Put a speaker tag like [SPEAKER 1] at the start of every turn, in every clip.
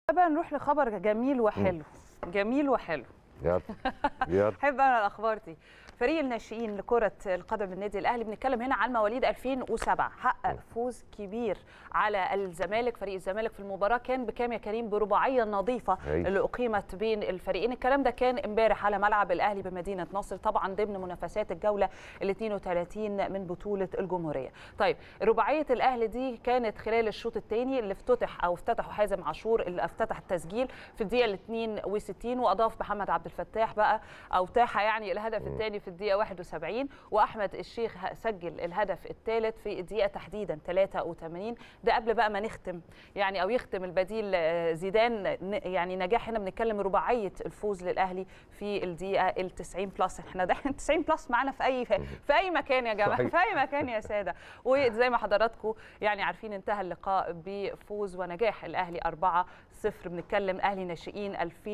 [SPEAKER 1] بقى نروح لخبر جميل وحلو جميل وحلو
[SPEAKER 2] يلا يلا
[SPEAKER 1] احب انا الاخبار دي فريق الناشئين لكرة القدم النادي الأهلي بنتكلم هنا عن مواليد 2007 حقق فوز كبير على الزمالك فريق الزمالك في المباراة كان بكام يا كريم برباعية نظيفة
[SPEAKER 2] أيوة.
[SPEAKER 1] اللي أقيمت بين الفريقين الكلام ده كان امبارح على ملعب الأهلي بمدينة نصر طبعا ضمن منافسات الجولة ال 32 من بطولة الجمهورية طيب رباعية الأهلي دي كانت خلال الشوط الثاني اللي افتتح أو افتتحه حازم عاشور اللي افتتح التسجيل في الدقيقة ال 62 وأضاف محمد عبد الفتاح بقى أو تاح يعني الهدف الثاني في الدقيقة 71 وأحمد الشيخ سجل الهدف الثالث في الدقيقة تحديدا 83 ده قبل بقى ما نختم يعني أو يختم البديل آه، زيدان ن- يعني نجاح هنا بنتكلم رباعية الفوز للأهلي في الدقيقة ال 90 بلس احنا ده 90 بلس معانا في أي في أي مكان يا جماعة
[SPEAKER 2] صحيح.
[SPEAKER 1] في أي مكان يا سادة وزي ما حضراتكم يعني عارفين انتهى اللقاء بفوز ونجاح الأهلي 4 0 بنتكلم أهلي ناشئين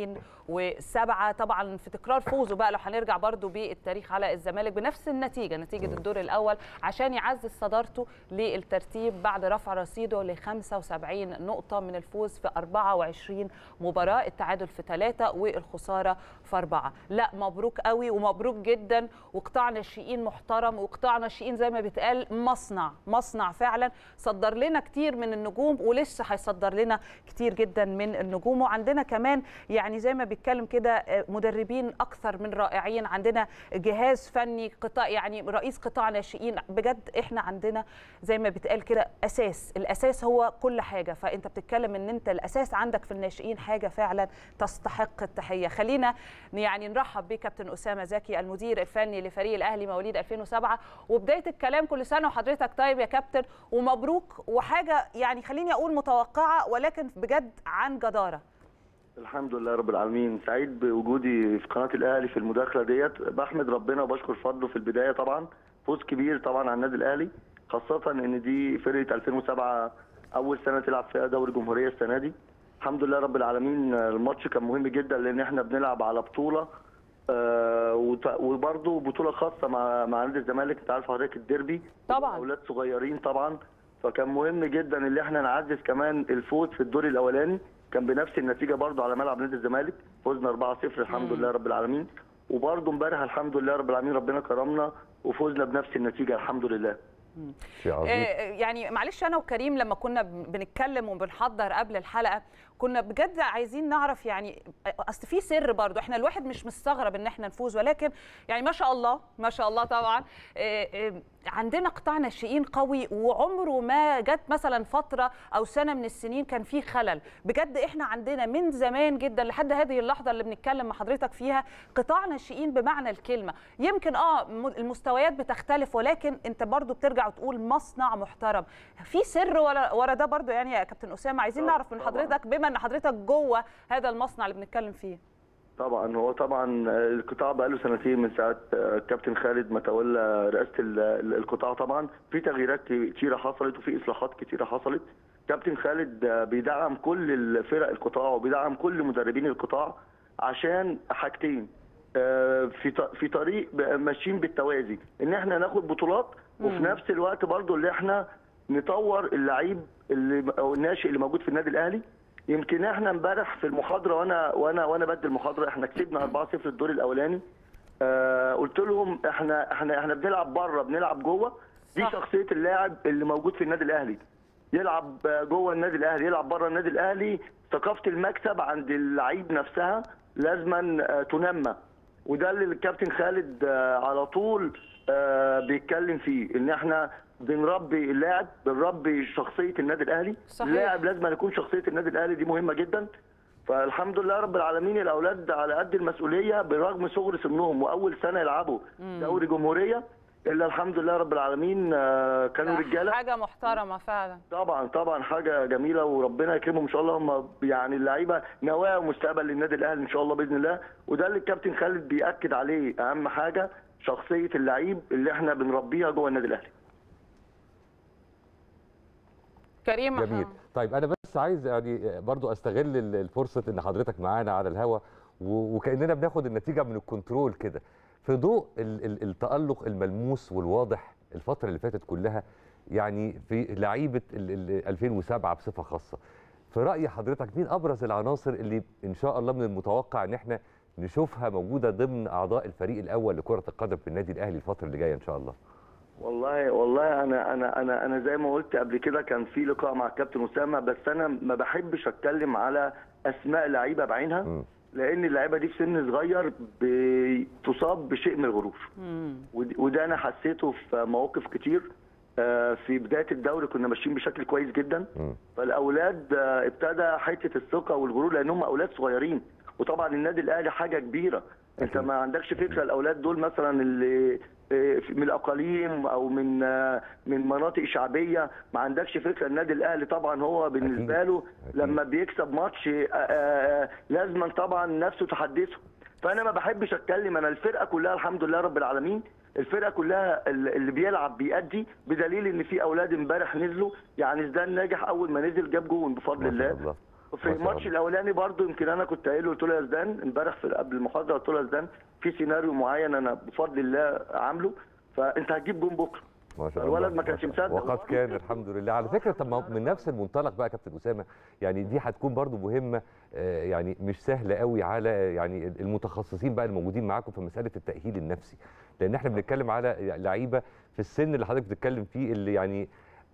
[SPEAKER 1] 2007 طبعا في تكرار فوزه بقى لو هنرجع برضو بالتاريخ على الزمالك بنفس النتيجة نتيجة الدور الأول عشان يعزز صدارته للترتيب بعد رفع رصيده ل 75 نقطة من الفوز في 24 مباراة التعادل في ثلاثة والخسارة في أربعة لا مبروك قوي ومبروك جدا وقطاع ناشئين محترم وقطاع ناشئين زي ما بيتقال مصنع مصنع فعلا صدر لنا كتير من النجوم ولسه هيصدر لنا كتير جدا من النجوم وعندنا كمان يعني زي ما بيتكلم كده آه، مدربين اكثر من رائعين عندنا جهاز فني قطاع يعني رئيس قطاع ناشئين بجد احنا عندنا زي ما بيتقال كده اساس الاساس هو كل حاجه فانت بتتكلم ان انت الاساس عندك في الناشئين حاجه فعلا تستحق التحيه خلينا يعني نرحب بكابتن اسامه زكي المدير الفني لفريق الاهلي مواليد 2007 وبدايه الكلام كل سنه وحضرتك طيب يا كابتن ومبروك وحاجه يعني خليني اقول متوقعه ولكن بجد عن جداره
[SPEAKER 3] الحمد لله رب العالمين سعيد بوجودي في قناه الاهلي في المداخله ديت بحمد ربنا وبشكر فضله في البدايه طبعا فوز كبير طبعا على النادي الاهلي خاصه ان دي فرقه 2007 اول سنه تلعب فيها دوري جمهوريه السنه دي الحمد لله رب العالمين الماتش كان مهم جدا لان احنا بنلعب على بطوله آه وت- وبرضه بطوله خاصه مع مع نادي الزمالك انت عارف حضرتك الديربي
[SPEAKER 1] طبعاً.
[SPEAKER 3] اولاد صغيرين طبعا فكان مهم جدا ان احنا نعزز كمان الفوز في الدور الاولاني كان بنفس النتيجه برضه على ملعب نادي الزمالك فزنا 4-0 الحمد لله رب العالمين وبرضه امبارح الحمد لله رب العالمين ربنا كرمنا وفوزنا بنفس النتيجه الحمد لله
[SPEAKER 2] شيء عظيم
[SPEAKER 1] آه، يعني معلش انا وكريم لما كنا بن- بنتكلم وبنحضر قبل الحلقه كنا بجد عايزين نعرف يعني اصل في سر برضو احنا الواحد مش مستغرب ان احنا نفوز ولكن يعني ما شاء الله ما شاء الله طبعا آه، آه، عندنا قطاع ناشئين قوي وعمره ما جت مثلا فتره او سنه من السنين كان فيه خلل بجد احنا عندنا من زمان جدا لحد هذه اللحظه اللي بنتكلم مع حضرتك فيها قطاع ناشئين بمعنى الكلمه يمكن اه م- المستويات بتختلف ولكن انت برضو بترجع وتقول مصنع محترم في سر ورا ورا ده برضو يعني يا كابتن اسامه عايزين
[SPEAKER 3] طبعاً،
[SPEAKER 1] نعرف من
[SPEAKER 3] طبعاً.
[SPEAKER 1] حضرتك بما ان حضرتك جوه هذا المصنع اللي بنتكلم فيه
[SPEAKER 3] طبعا هو طبعا القطاع بقى له سنتين من ساعه الكابتن خالد ما تولى رئاسه ال- ال- القطاع طبعا في تغييرات كتيره حصلت وفي اصلاحات كتيره حصلت كابتن خالد بيدعم كل الفرق القطاع وبيدعم كل مدربين القطاع عشان حاجتين آه، في ط- في طريق بقى ماشيين بالتوازي ان احنا ناخد بطولات وفي نفس الوقت برضو اللي احنا نطور اللعيب اللي او الناشئ اللي موجود في النادي الاهلي يمكن احنا امبارح في المحاضره وانا وانا وانا بدي المحاضره احنا كسبنا 4-0 الدور الاولاني آه قلت لهم احنا احنا احنا بنلعب بره بنلعب جوه دي
[SPEAKER 1] صح.
[SPEAKER 3] شخصيه اللاعب اللي موجود في النادي الاهلي يلعب جوه النادي الاهلي يلعب بره النادي الاهلي ثقافه المكسب عند اللعيب نفسها لازما آه، تنمى وده اللي الكابتن خالد آه، على طول آه، بيتكلم فيه ان احنا بنربي اللاعب بنربي شخصيه النادي الاهلي
[SPEAKER 1] صحيح.
[SPEAKER 3] اللاعب لازم يكون شخصيه النادي الاهلي دي مهمه جدا فالحمد لله رب العالمين الاولاد على قد المسؤوليه برغم صغر سنهم واول سنه يلعبوا دوري جمهوريه الا الحمد لله رب العالمين آه، كانوا رجاله
[SPEAKER 1] حاجه محترمه فعلا
[SPEAKER 3] طبعا طبعا حاجه جميله وربنا يكرمهم ان شاء الله هم يعني اللعيبه نواه ومستقبل للنادي الاهلي ان شاء الله باذن الله وده اللي الكابتن خالد بياكد عليه اهم حاجه شخصيه اللعيب اللي احنا بنربيها جوه النادي الاهلي
[SPEAKER 1] كريم
[SPEAKER 2] جميل طيب انا بس عايز يعني برضو استغل ال- الفرصه ان حضرتك معانا على الهوا و- وكاننا بناخد النتيجه من الكنترول كده في ضوء ال- ال- التالق الملموس والواضح الفتره اللي فاتت كلها يعني في لعيبه ال- ال- 2007 بصفه خاصه في راي حضرتك مين ابرز العناصر اللي ان شاء الله من المتوقع ان احنا نشوفها موجوده ضمن اعضاء الفريق الاول لكره القدم في النادي الاهلي الفتره اللي جايه ان شاء الله
[SPEAKER 3] والله والله انا انا انا انا زي ما قلت قبل كده كان في لقاء مع الكابتن اسامه بس انا ما بحبش اتكلم على اسماء لعيبه بعينها
[SPEAKER 2] مم.
[SPEAKER 3] لان اللعيبه دي في سن صغير بتصاب بشيء من الغرور
[SPEAKER 1] مم.
[SPEAKER 3] ود- وده انا حسيته في مواقف كتير آه، في بدايه الدوري كنا ماشيين بشكل كويس جدا
[SPEAKER 2] مم.
[SPEAKER 3] فالاولاد آه، ابتدى حته الثقه والغرور لان هم اولاد صغيرين وطبعا النادي الاهلي حاجه كبيره انت
[SPEAKER 2] أكيد.
[SPEAKER 3] ما عندكش فكره الاولاد دول مثلا اللي آه، من الاقاليم او من آه، من مناطق شعبيه ما عندكش فكره النادي الاهلي طبعا هو بالنسبه له
[SPEAKER 2] أكيد.
[SPEAKER 3] لما بيكسب ماتش آه، آه، لازما طبعا نفسه تحدثه فانا ما بحبش اتكلم انا الفرقه كلها الحمد لله رب العالمين الفرقه كلها اللي بيلعب بيأدي بدليل ان في اولاد امبارح نزلوا يعني زدان ناجح اول ما نزل جاب جون بفضل
[SPEAKER 2] ما شاء
[SPEAKER 3] الله
[SPEAKER 2] الله
[SPEAKER 3] في
[SPEAKER 2] ما شاء
[SPEAKER 3] الماتش
[SPEAKER 2] الله.
[SPEAKER 3] الاولاني برضو يمكن انا كنت قايل له قلت له يا زدان امبارح في قبل المحاضره قلت له يا زدان في سيناريو معين انا بفضل الله عامله فانت هتجيب جون بكره
[SPEAKER 2] ما شاء
[SPEAKER 3] الولد
[SPEAKER 2] الله
[SPEAKER 3] ما كانش
[SPEAKER 2] شاء الله.
[SPEAKER 3] مصدق.
[SPEAKER 2] وقد كان الحمد لله على فكره طب ما هو من نفس المنطلق بقى يا كابتن اسامه يعني دي هتكون برضو مهمه آه، يعني مش سهله قوي على يعني المتخصصين بقى الموجودين معاكم في مساله التاهيل النفسي لان احنا بنتكلم على لعيبه في السن اللي حضرتك بتتكلم فيه اللي يعني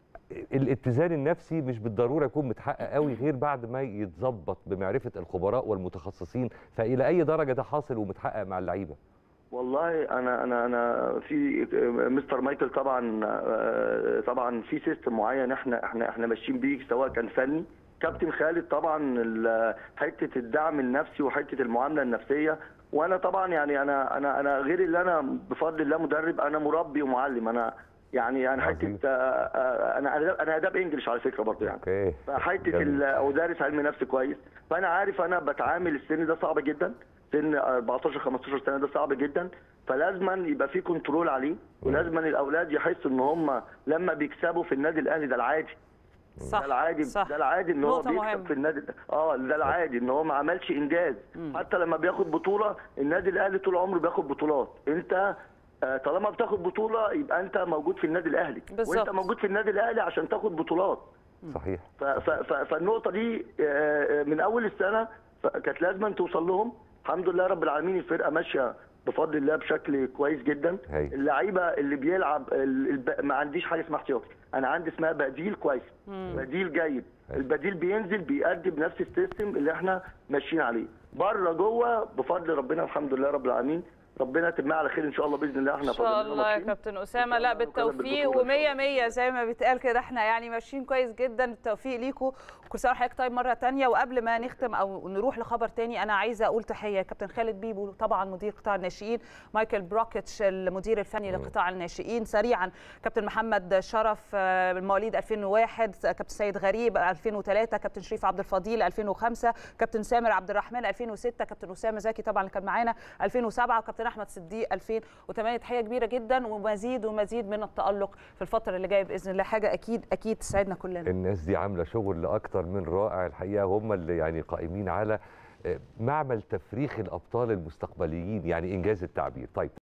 [SPEAKER 2] الاتزان النفسي مش بالضروره يكون متحقق قوي غير بعد ما يتظبط بمعرفه الخبراء والمتخصصين فالى اي درجه ده حاصل ومتحقق مع اللعيبه
[SPEAKER 3] والله انا انا انا في مستر مايكل طبعا آه، طبعا في سيستم معين احنا احنا احنا ماشيين بيه سواء كان فني كابتن خالد طبعا ال- حته الدعم النفسي وحته المعامله النفسيه وانا طبعا يعني انا انا انا غير اللي انا بفضل الله مدرب انا مربي ومعلم انا يعني يعني
[SPEAKER 2] عظيم.
[SPEAKER 3] حته آه، آه، انا أنا- انا اداب انجلش على فكره برضه يعني
[SPEAKER 2] اوكي
[SPEAKER 3] فحته
[SPEAKER 2] جميل.
[SPEAKER 3] ال- او دارس علم نفس كويس فانا عارف انا بتعامل السن ده صعب جدا سن 14 15 سنه ده صعب جدا فلازما يبقى في كنترول عليه ولازما الاولاد يحسوا ان هم لما بيكسبوا في النادي الاهلي ده العادي
[SPEAKER 1] صح
[SPEAKER 3] ده العادي
[SPEAKER 1] صح
[SPEAKER 3] ده العادي ان هو
[SPEAKER 1] نقطة
[SPEAKER 3] بيكسب
[SPEAKER 1] مهمة.
[SPEAKER 3] في النادي اه ده العادي ان هو ما عملش انجاز حتى لما بياخد بطوله النادي الاهلي طول عمره بياخد بطولات انت آه، طالما بتاخد بطوله يبقى انت موجود في النادي الاهلي
[SPEAKER 1] بالظبط.
[SPEAKER 3] وانت موجود في النادي الاهلي عشان تاخد بطولات
[SPEAKER 2] صحيح
[SPEAKER 3] ف- ف- ف- فالنقطه دي آه، من اول السنه ف- كانت لازم توصل لهم الحمد لله رب العالمين الفرقه ماشيه بفضل الله بشكل كويس جدا
[SPEAKER 2] هايل.
[SPEAKER 3] اللعيبه اللي بيلعب ال- الب- ما عنديش حاجه اسمها احتياطي انا عندي اسمها بديل كويس بديل جيد
[SPEAKER 2] هايل.
[SPEAKER 3] البديل بينزل بيأدي بنفس السيستم اللي احنا ماشيين عليه بره جوه بفضل ربنا الحمد لله رب العالمين ربنا يتمها على خير ان شاء الله باذن الله احنا
[SPEAKER 1] ان شاء
[SPEAKER 3] فاضل لنا
[SPEAKER 1] الله يا
[SPEAKER 3] ماتشين.
[SPEAKER 1] كابتن
[SPEAKER 3] إن
[SPEAKER 1] اسامه
[SPEAKER 3] شاء
[SPEAKER 1] لا
[SPEAKER 3] الله نكمل
[SPEAKER 1] بالتوفيق
[SPEAKER 3] بالبطولة إن شاء
[SPEAKER 1] و100
[SPEAKER 3] الله.
[SPEAKER 1] 100 زي ما بيتقال كده احنا يعني ماشيين كويس جدا بالتوفيق ليكم كل سنه وحضرتك طيب مره تانية وقبل ما نختم او نروح لخبر تاني انا عايزه اقول تحيه كابتن خالد بيبو طبعا مدير قطاع الناشئين مايكل بروكيتش المدير الفني لقطاع الناشئين سريعا كابتن محمد شرف آه، مواليد 2001 كابتن سيد غريب 2003 كابتن شريف عبد الفضيل 2005 كابتن سامر عبد الرحمن 2006 كابتن اسامه زكي طبعا اللي كان معانا 2007 وكابتن احمد صديق 2008 تحيه كبيره جدا ومزيد ومزيد من التالق في الفتره اللي جايه باذن الله حاجه اكيد اكيد تسعدنا كلنا
[SPEAKER 2] الناس دي عامله شغل اكتر من رائع الحقيقه هم اللي يعني قائمين على آه، معمل تفريخ الابطال المستقبليين يعني انجاز التعبير طيب